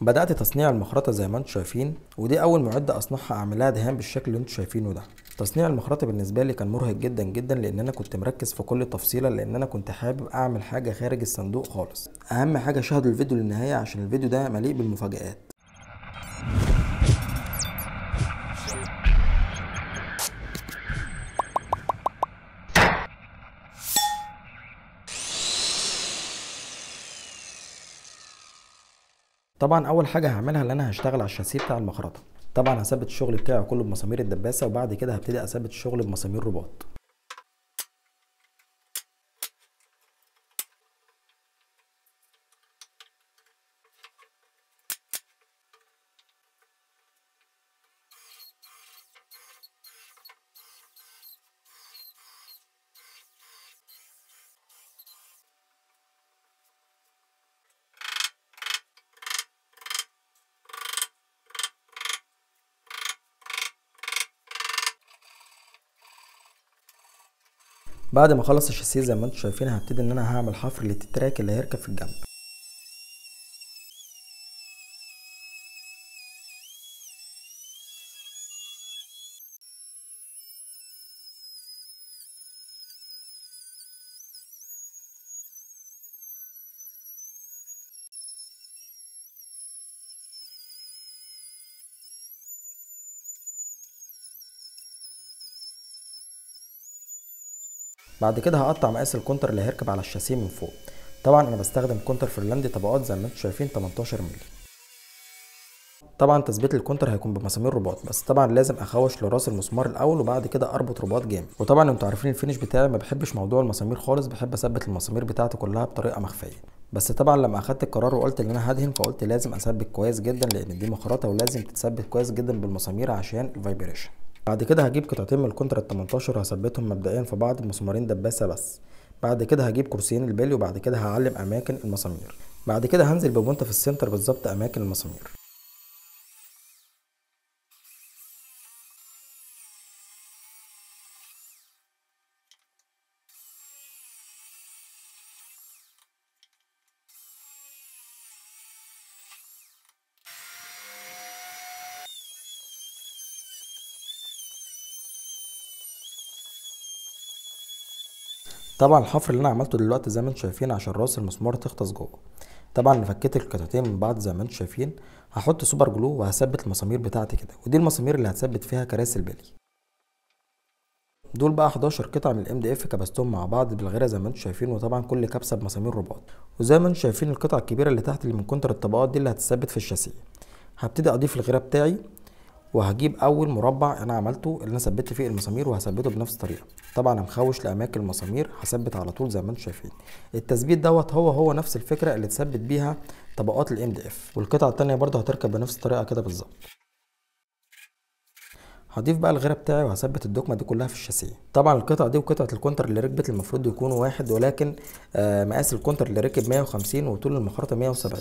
بدأت تصنيع المخرطة زي ما انتم شايفين ودي أول معدة أصنعها أعملها دهان بالشكل اللي انتم شايفينه ده تصنيع المخرطة بالنسبة لي كان مرهق جدا جدا لأن أنا كنت مركز في كل تفصيلة لأن أنا كنت حابب أعمل حاجة خارج الصندوق خالص أهم حاجة شاهدوا الفيديو للنهاية عشان الفيديو ده مليء بالمفاجآت طبعا اول حاجه هعملها ان انا هشتغل على الشاسيه بتاع المخرطه طبعا هثبت الشغل بتاعي كله بمسامير الدباسه وبعد كده هبتدي اثبت الشغل بمسامير رباط بعد ما اخلص الشاسيه زي ما انتم شايفين هبتدي ان انا هعمل حفر للتراك اللي هيركب في الجنب بعد كده هقطع مقاس الكونتر اللي هيركب على الشاسيه من فوق طبعا انا بستخدم كونتر فنلندي طبقات زي ما انتم شايفين 18 مللي طبعا تثبيت الكونتر هيكون بمسامير رباط بس طبعا لازم اخوش لراس المسمار الاول وبعد كده اربط رباط جامد وطبعا انتوا عارفين الفينش بتاعي ما بحبش موضوع المسامير خالص بحب اثبت المسامير بتاعتي كلها بطريقه مخفيه بس طبعا لما اخدت القرار وقلت ان انا هدهن فقلت لازم اثبت كويس جدا لان دي مخرطه ولازم تتثبت كويس جدا بالمسامير عشان الفايبريشن بعد كده هجيب قطعتين من الكونتر ال 18 وهثبتهم مبدئيا في بعض بمسمارين دباسه بس بعد كده هجيب كرسيين البلي وبعد كده هعلم اماكن المسامير بعد كده هنزل ببونت في السنتر بالظبط اماكن المسامير طبعا الحفر اللي انا عملته دلوقتي زي ما انتم شايفين عشان راس المسمار تغطس جوه طبعا انا فكيت القطعتين من بعض زي ما انتم شايفين هحط سوبر جلو وهثبت المسامير بتاعتي كده ودي المسامير اللي هتثبت فيها كراسي البلي دول بقى 11 قطعه من الام دي اف كبستهم مع بعض بالغيره زي ما انتم شايفين وطبعا كل كبسه بمسامير رباط وزي ما انتم شايفين القطعه الكبيره اللي تحت اللي من كونتر الطبقات دي اللي هتثبت في الشاسيه هبتدي اضيف الغيره بتاعي وهجيب اول مربع انا عملته اللي انا ثبت فيه المسامير وهثبته بنفس الطريقه طبعا انا مخوش لاماكن المسامير هثبت على طول زي ما انتم شايفين التثبيت دوت هو هو نفس الفكره اللي تثبت بيها طبقات الام دي اف والقطعه التانية برضه هتركب بنفس الطريقه كده بالظبط هضيف بقى الغيره بتاعي وهثبت الدكمه دي كلها في الشاسيه طبعا القطعه دي وقطعه الكونتر اللي ركبت المفروض يكونوا واحد ولكن آه مقاس الكونتر اللي ركب 150 وطول المخرطه 170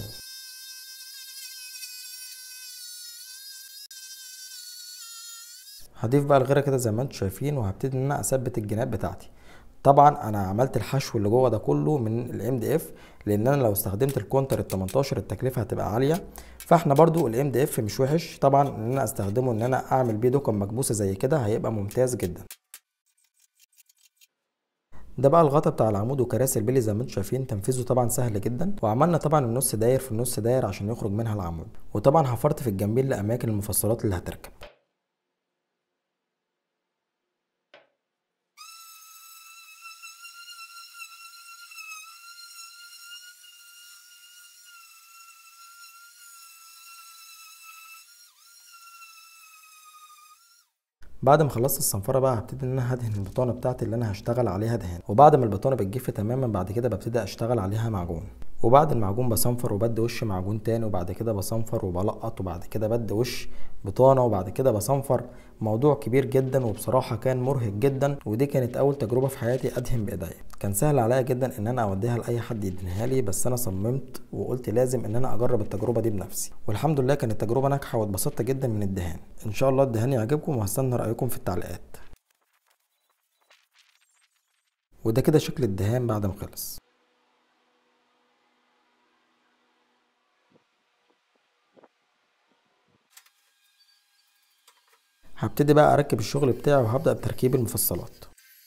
هضيف بقى الغيره كده زي ما انتم شايفين وهبتدي ان انا اثبت الجناب بتاعتي طبعا انا عملت الحشو اللي جوه ده كله من الام دي اف لان انا لو استخدمت الكونتر ال 18 التكلفه هتبقى عاليه فاحنا برضو الام دي اف مش وحش طبعا ان انا استخدمه ان انا اعمل بيه دكم مكبوسه زي كده هيبقى ممتاز جدا ده بقى الغطا بتاع العمود وكراسي البلي زي ما انتم شايفين تنفيذه طبعا سهل جدا وعملنا طبعا النص داير في النص داير عشان يخرج منها العمود وطبعا حفرت في الجنبين لاماكن المفصلات اللي هتركب بعد ما خلصت الصنفره بقى هبتدي ان انا هدهن البطانه بتاعتي اللي انا هشتغل عليها دهان وبعد ما البطانه بتجف تماما بعد كده ببتدي اشتغل عليها معجون وبعد المعجون بصنفر وبدي وش معجون تاني وبعد كده بصنفر وبلقط وبعد كده بدي وش بطانه وبعد كده بصنفر موضوع كبير جدا وبصراحه كان مرهق جدا ودي كانت اول تجربه في حياتي ادهن بايديا كان سهل عليا جدا ان انا اوديها لاي حد يدهنها لي بس انا صممت وقلت لازم ان انا اجرب التجربه دي بنفسي والحمد لله كانت تجربه ناجحه واتبسطت جدا من الدهان ان شاء الله الدهان يعجبكم وهستنى رايكم في التعليقات وده كده شكل الدهان بعد ما خلص هبتدي بقى اركب الشغل بتاعي وهبدأ بتركيب المفصلات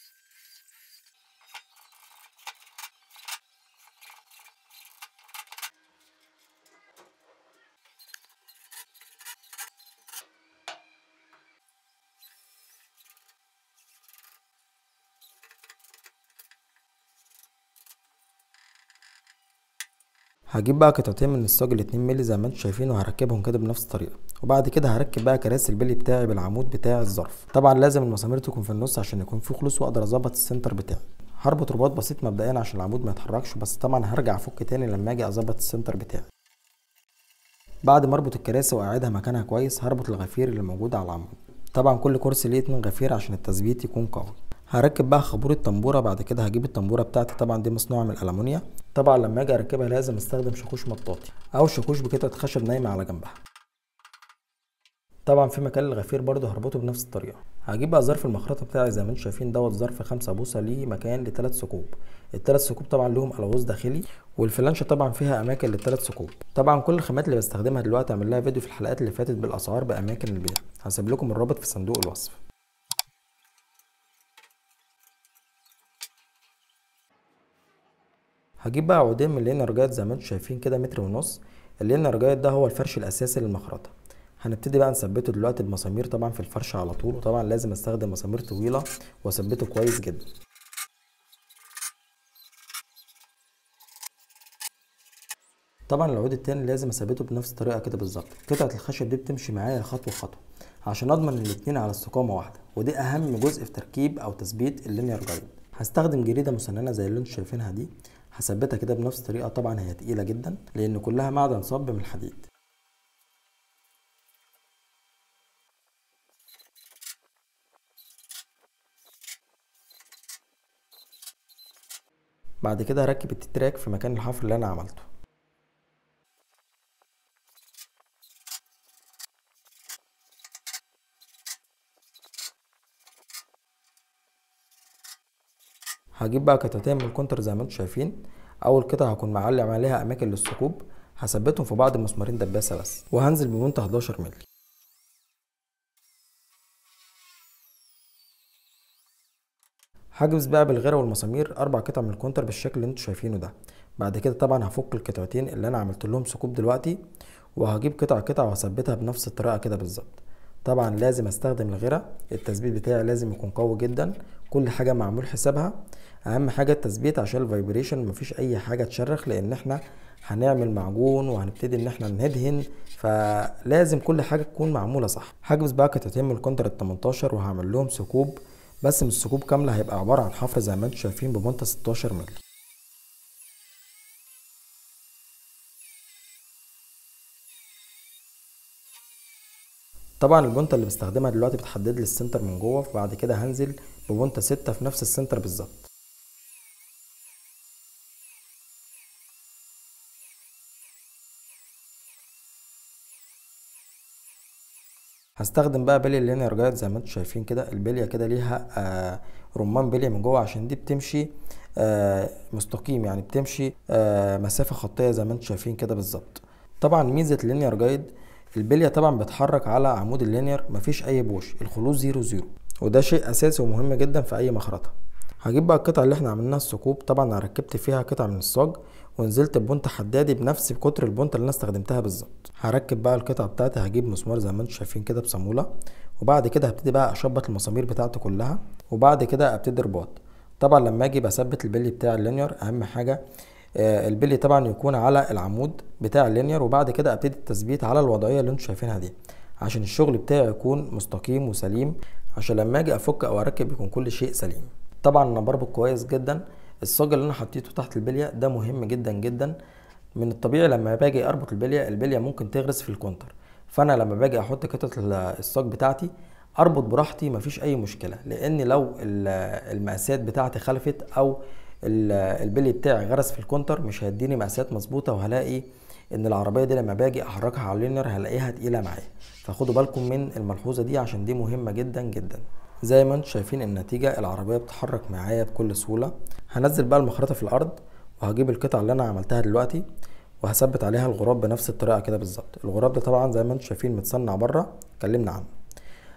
هجيب بقى قطعتين من الصاج الاتنين مللي زي ما انتم شايفين وهركبهم كده بنفس الطريقه وبعد كده هركب بقى كراسي البلي بتاعي بالعمود بتاع الظرف طبعا لازم المسامير تكون في النص عشان يكون في خلوص واقدر اظبط السنتر بتاعي هربط رباط بسيط مبدئيا عشان العمود ما يتحركش بس طبعا هرجع افك تاني لما اجي اظبط السنتر بتاعي بعد ما اربط الكراسي واقعدها مكانها كويس هربط الغفير اللي موجود على العمود طبعا كل كرسي ليه اتنين غفير عشان التثبيت يكون قوي هركب بقى خابور الطنبوره بعد كده هجيب الطنبوره بتاعتي طبعا دي مصنوعه من الالومنيا طبعا لما اجي اركبها لازم استخدم شاكوش مطاطي او شاكوش بقطعه خشب نايمه على جنبها طبعا في مكان الغفير برضو هربطه بنفس الطريقه هجيب بقى ظرف المخرطه بتاعي زي ما انتم شايفين دوت ظرف خمسة بوصه ليه مكان لثلاث ثقوب الثلاث ثقوب طبعا لهم الغوص داخلي والفلانشه طبعا فيها اماكن للثلاث ثقوب طبعا كل الخامات اللي بستخدمها دلوقتي اعمل لها فيديو في الحلقات اللي فاتت بالاسعار باماكن البيع هسيب لكم الرابط في صندوق الوصف هجيب بقى عودين من اللينر جايد زي ما انتم شايفين كده متر ونص اللينر جايد ده هو الفرش الاساسي للمخرطه هنبتدي بقى نثبته دلوقتي بمسامير طبعا في الفرش على طول وطبعا لازم استخدم مسامير طويله واثبته كويس جدا طبعا العود التاني لازم اثبته بنفس الطريقه كده بالظبط قطعه الخشب دي بتمشي معايا خطوه خطوه عشان اضمن الاتنين على استقامه واحده ودي اهم جزء في تركيب او تثبيت اللينير جايد هستخدم جريده مسننه زي اللي انتم شايفينها دي هثبتها كده بنفس الطريقه طبعا هي تقيله جدا لان كلها معدن صب من الحديد بعد كده هركب التتراك في مكان الحفر اللي انا عملته هجيب بقى قطعتين من الكونتر زي ما انتم شايفين اول قطعه هكون معلم عليها اماكن للثقوب هثبتهم في بعض المسمارين دباسه بس وهنزل بمنت 11 مللي هجبس بقى بالغيره والمسامير اربع قطع من الكونتر بالشكل اللي انتم شايفينه ده بعد كده طبعا هفك القطعتين اللي انا عملت لهم ثقوب دلوقتي وهجيب قطعه قطعه وهثبتها بنفس الطريقه كده بالظبط طبعا لازم استخدم الغيره التثبيت بتاعي لازم يكون قوي جدا كل حاجه معمول حسابها اهم حاجه التثبيت عشان الفايبريشن مفيش اي حاجه تشرخ لان احنا هنعمل معجون وهنبتدي ان احنا ندهن فلازم كل حاجه تكون معموله صح هجبس بقى قطعتين من الكونتر ال 18 وهعمل لهم ثقوب بس مش ثقوب كامله هيبقى عباره عن حفر زي ما انتم شايفين بمنطقه 16 مللي طبعا البونتا اللي بستخدمها دلوقتي بتحدد لي السنتر من جوه فبعد كده هنزل ببونتا ستة في نفس السنتر بالظبط هستخدم بقى بلي اللينير جايد زي ما انتم شايفين كده البليه كده ليها آه رمان بليه من جوه عشان دي بتمشي آه مستقيم يعني بتمشي آه مسافه خطيه زي ما انتم شايفين كده بالظبط طبعا ميزه اللينير جايد البليه طبعا بتحرك على عمود اللينير مفيش اي بوش الخلوص زيرو زيرو وده شيء اساسي ومهم جدا في اي مخرطه هجيب بقى القطعه اللي احنا عملناها الثقوب طبعا انا ركبت فيها قطعه من الصاج ونزلت ببونت حدادي بنفس قطر البونت اللي انا استخدمتها بالظبط هركب بقى القطعه بتاعتي هجيب مسمار زي ما انتم شايفين كده بصاموله وبعد كده هبتدي بقى اشبط المسامير بتاعتي كلها وبعد كده ابتدي رباط طبعا لما اجي بثبت البلي بتاع اللينير اهم حاجه آه البلي طبعا يكون على العمود بتاع اللينير وبعد كده ابتدي التثبيت على الوضعيه اللي انتم شايفينها دي عشان الشغل بتاعي يكون مستقيم وسليم عشان لما اجي افك او اركب يكون كل شيء سليم طبعا انا بربط كويس جدا الصاج اللي انا حطيته تحت البليه ده مهم جدا جدا من الطبيعي لما باجي اربط البليه البليه ممكن تغرس في الكونتر فانا لما باجي احط قطعه الصاج بتاعتي اربط براحتي مفيش اي مشكله لان لو المقاسات بتاعتي خلفت او البلي بتاعي غرس في الكونتر مش هيديني مقاسات مظبوطه وهلاقي ان العربيه دي لما باجي احركها على اللينر هلاقيها تقيله معايا فخدوا بالكم من الملحوظه دي عشان دي مهمه جدا جدا زي ما انتم شايفين النتيجه العربيه بتتحرك معايا بكل سهوله هنزل بقى المخرطه في الارض وهجيب القطعه اللي انا عملتها دلوقتي وهثبت عليها الغراب بنفس الطريقه كده بالظبط الغراب ده طبعا زي ما انتم شايفين متصنع بره اتكلمنا عنه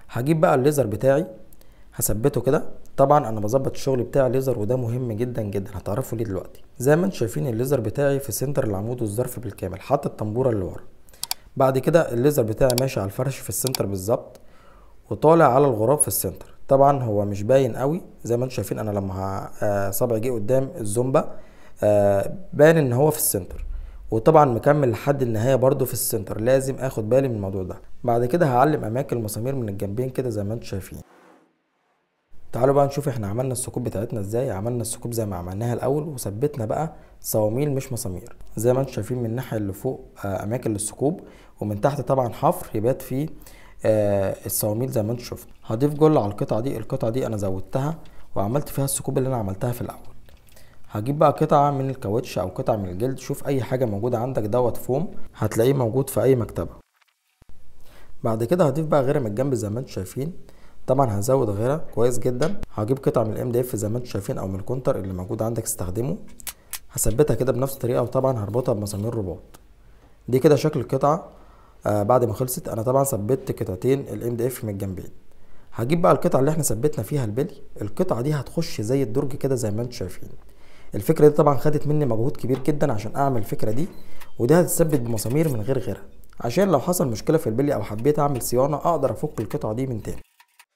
هجيب بقى الليزر بتاعي هثبته كده طبعا انا بظبط الشغل بتاع الليزر وده مهم جدا جدا هتعرفوا ليه دلوقتي زي ما انتم شايفين الليزر بتاعي في سنتر العمود والظرف بالكامل حتى الطنبوره اللي ورا بعد كده الليزر بتاعي ماشي على الفرش في السنتر بالظبط وطالع على الغراب في السنتر طبعا هو مش باين قوي زي ما انتم شايفين انا لما آه، صبعي جه قدام الزومبا آه، باين ان هو في السنتر وطبعا مكمل لحد النهايه برضو في السنتر لازم اخد بالي من الموضوع ده بعد كده هعلم اماكن المسامير من الجنبين كده زي ما انتم شايفين تعالوا بقى نشوف احنا عملنا الثقوب بتاعتنا ازاي عملنا الثقوب زي ما عملناها الاول وثبتنا بقى صواميل مش مسامير زي ما انتم شايفين من الناحيه اللي فوق آه، اماكن للثقوب ومن تحت طبعا حفر يبات فيه آه الصواميل زي ما انتم شفتوا هضيف جل على القطعه دي القطعه دي انا زودتها وعملت فيها الثقوب اللي انا عملتها في الاول هجيب بقى قطعه من الكاوتش او قطعه من الجلد شوف اي حاجه موجوده عندك دوت فوم هتلاقيه موجود في اي مكتبه بعد كده هضيف بقى غيره من الجنب زي ما انتم شايفين طبعا هزود غيره كويس جدا هجيب قطعه من الام دي اف زي ما انتم شايفين او من الكونتر اللي موجود عندك استخدمه هثبتها كده بنفس الطريقه وطبعا هربطها بمسامير رباط دي كده شكل القطعه آه بعد ما خلصت انا طبعا ثبت قطعتين الام دي اف من الجنبين هجيب بقى القطعه اللي احنا ثبتنا فيها البلي القطعه دي هتخش زي الدرج كده زي ما انتم شايفين الفكره دي طبعا خدت مني مجهود كبير جدا عشان اعمل الفكره دي ودي هتثبت بمسامير من غير غيرها عشان لو حصل مشكله في البلي او حبيت اعمل صيانه اقدر افك القطعه دي من تاني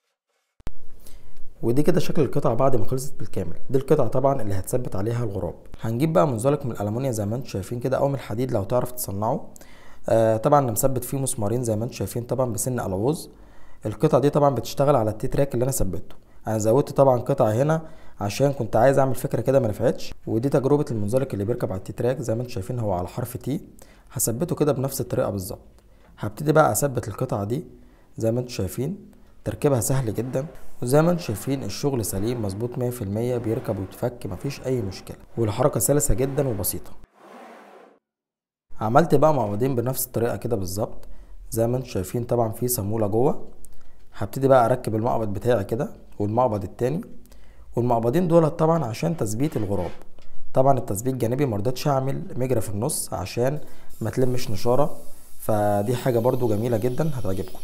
ودي كده شكل القطعه بعد ما خلصت بالكامل دي القطعه طبعا اللي هتثبت عليها الغراب هنجيب بقى منزلق من الالومنيا زي ما انتم شايفين كده او من الحديد لو تعرف تصنعه آه طبعا انا مثبت فيه مسمارين زي ما انتم شايفين طبعا بسن الوز القطعه دي طبعا بتشتغل على التي تراك اللي انا ثبته انا زودت طبعا قطعه هنا عشان كنت عايز اعمل فكره كده ما نفعتش ودي تجربه المنزلق اللي بيركب على التي تراك زي ما انتم شايفين هو على حرف تي هثبته كده بنفس الطريقه بالظبط هبتدي بقى اثبت القطعه دي زي ما انتم شايفين تركيبها سهل جدا وزي ما انتم شايفين الشغل سليم مظبوط 100% بيركب ويتفك مفيش اي مشكله والحركه سلسه جدا وبسيطه عملت بقى مقبضين بنفس الطريقه كده بالظبط زي ما انتم شايفين طبعا في صاموله جوه هبتدي بقى اركب المقبض بتاعي كده والمقبض التاني والمقبضين دول طبعا عشان تثبيت الغراب طبعا التثبيت جانبي مرضتش اعمل مجرى في النص عشان ما تلمش نشاره فدي حاجه برضو جميله جدا هتعجبكم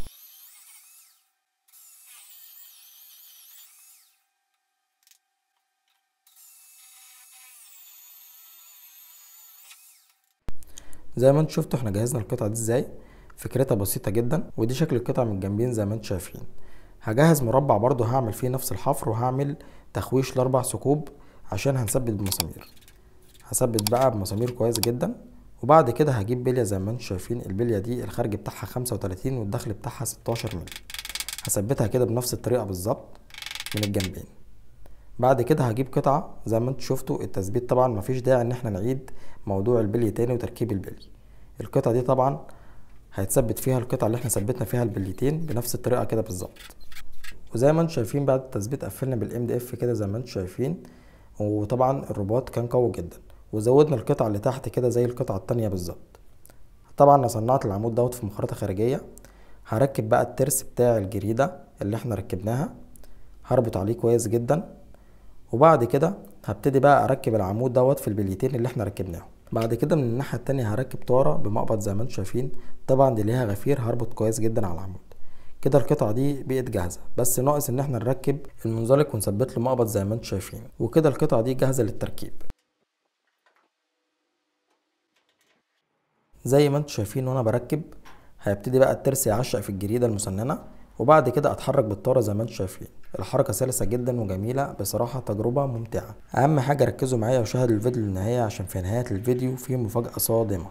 زي ما انتم شفتوا احنا جهزنا القطعه دي ازاي فكرتها بسيطه جدا ودي شكل القطعه من الجنبين زي ما انتم شايفين هجهز مربع برضو هعمل فيه نفس الحفر وهعمل تخويش لاربع ثقوب عشان هنثبت بمسامير هثبت بقى بمسامير كويس جدا وبعد كده هجيب بليه زي ما انتم شايفين البليه دي الخارج بتاعها خمسة وتلاتين والدخل بتاعها ستاشر مللي هثبتها كده بنفس الطريقه بالظبط من الجنبين بعد كده هجيب قطعة زي ما انتم شفتوا التثبيت طبعا مفيش داعي ان احنا نعيد موضوع البلي تاني وتركيب البلي القطعة دي طبعا هيتثبت فيها القطعة اللي احنا ثبتنا فيها البليتين بنفس الطريقة كده بالظبط وزي ما انتم شايفين بعد التثبيت قفلنا بالام دي اف كده زي ما انتم شايفين وطبعا الرباط كان قوي جدا وزودنا القطعة اللي تحت كده زي القطعة التانية بالظبط طبعا انا صنعت العمود دوت في مخرطة خارجية هركب بقى الترس بتاع الجريدة اللي احنا ركبناها هربط عليه كويس جدا وبعد كده هبتدي بقى اركب العمود دوت في البليتين اللي احنا ركبناهم بعد كده من الناحيه التانية هركب طاره بمقبض زي ما انتم شايفين طبعا دي ليها غفير هربط كويس جدا على العمود كده القطعه دي بقت جاهزه بس ناقص ان احنا نركب المنزلق ونثبت له مقبض زي ما انتم شايفين وكده القطعه دي جاهزه للتركيب زي ما انتم شايفين وانا بركب هيبتدي بقى الترس يعشق في الجريده المسننه وبعد كده اتحرك بالطاره زي ما انتم شايفين الحركه سلسه جدا وجميله بصراحه تجربه ممتعه اهم حاجه ركزوا معايا وشاهدوا الفيديو للنهايه عشان في نهايه الفيديو في مفاجاه صادمه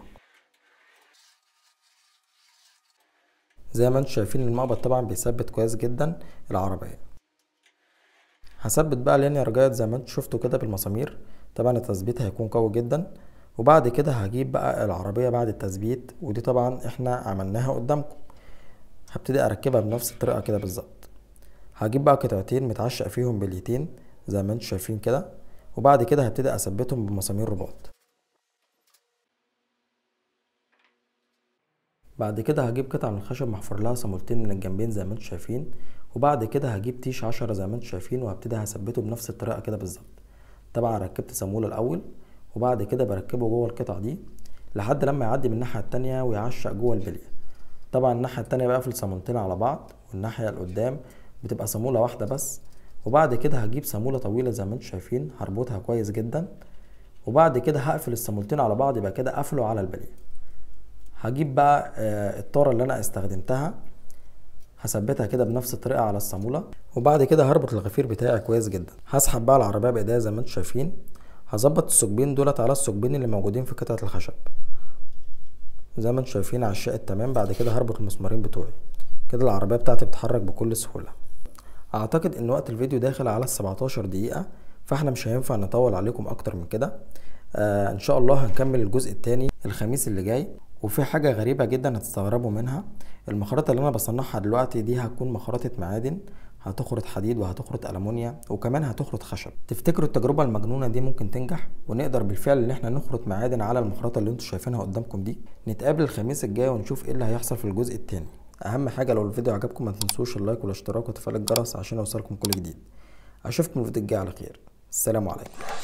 زي ما انتم شايفين المقبض طبعا بيثبت كويس جدا العربيه هثبت بقى لينير جايد زي ما انتم شفتوا كده بالمسامير طبعا التثبيت هيكون قوي جدا وبعد كده هجيب بقى العربيه بعد التثبيت ودي طبعا احنا عملناها قدامكم هبتدي اركبها بنفس الطريقه كده بالظبط هجيب بقى قطعتين متعشق فيهم بليتين زي ما انتم شايفين كده وبعد كده هبتدي اثبتهم بمسامير رباط بعد كده هجيب قطعة من الخشب محفور لها صامولتين من الجنبين زي ما انتم شايفين وبعد كده هجيب تيش عشرة زي ما انتم شايفين وهبتدي هثبته بنفس الطريقة كده بالظبط طبعا ركبت صامولة الأول وبعد كده بركبه جوه القطعة دي لحد لما يعدي من الناحية التانية ويعشق جوه البلية طبعا الناحيه التانية بقفل صامولتين على بعض والناحيه اللي قدام بتبقى صاموله واحده بس وبعد كده هجيب صاموله طويله زي ما انتم شايفين هربطها كويس جدا وبعد كده هقفل الصامولتين على بعض يبقى كده قفله على البليه هجيب بقى آه، الطاره اللي انا استخدمتها هثبتها كده بنفس الطريقه على الصاموله وبعد كده هربط الغفير بتاعي كويس جدا هسحب بقى العربيه بايديا زي ما انتم شايفين هظبط الثقبين دولت على الثقبين اللي موجودين في قطعه الخشب زي ما انتم شايفين على الشق التمام بعد كده هربط المسمارين بتوعي كده العربيه بتاعتي بتتحرك بكل سهوله اعتقد ان وقت الفيديو داخل على السبعتاشر دقيقه فاحنا مش هينفع نطول عليكم اكتر من كده آه ان شاء الله هنكمل الجزء التاني الخميس اللي جاي وفي حاجة غريبة جدا هتستغربوا منها المخارط اللي انا بصنعها دلوقتي دي هتكون مخارطة معادن هتخرط حديد وهتخرط ألمونيا وكمان هتخرط خشب تفتكروا التجربة المجنونة دي ممكن تنجح ونقدر بالفعل ان احنا نخرط معادن على المخرطة اللي انتوا شايفينها قدامكم دي نتقابل الخميس الجاي ونشوف ايه اللي هيحصل في الجزء التاني اهم حاجة لو الفيديو عجبكم ما تنسوش اللايك والاشتراك وتفعيل الجرس عشان يوصلكم كل جديد اشوفكم الفيديو الجاي على خير السلام عليكم